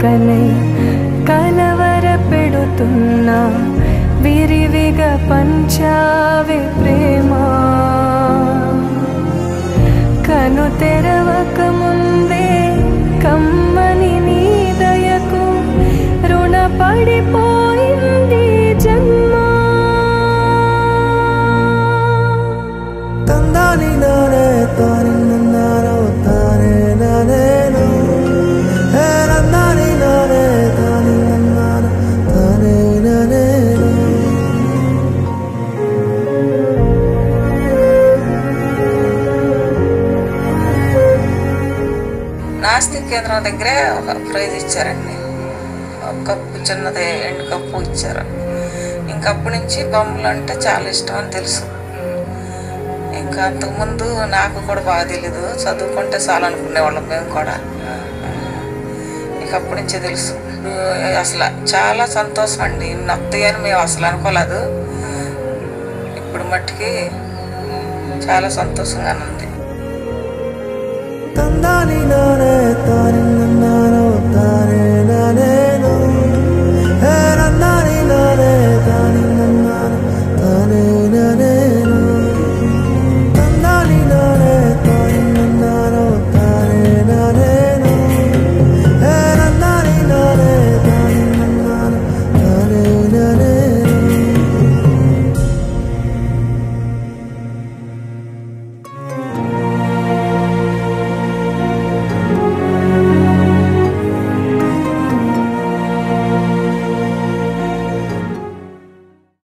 రెక్కలై కలవర పెడుతున్నా విరివిగా పంచావి ప్రేమ కను తెరవక ముందే కమ్మని నీ దయకు రుణపడిపోయింది జన్మ తందాని నానే తాని నన్నారో తానే నానేను హే నందాని నానే తాని నన్నారో తానే నానేను నాస్తి కేంద్రం దగ్గరే ఒక ప్రైజ్ ఇచ్చారండి ఒక కప్పు చిన్నది ఎండు కప్పు ఇచ్చారు ఇంకప్పటి నుంచి బొమ్మలు అంటే చాలా ఇష్టం అని తెలుసు ఇంకా అంతకుముందు నాకు కూడా బాగా తెలీదు చదువుకుంటే చాలు అనుకునేవాళ్ళం మేము కూడా ఇక అప్పటి నుంచే తెలుసు అసలు చాలా సంతోషం అండి నొత్తాయి అని మేము అసలు అనుకోలేదు ఇప్పుడు మట్టుకి చాలా సంతోషంగానే ఉంది తందాని నానే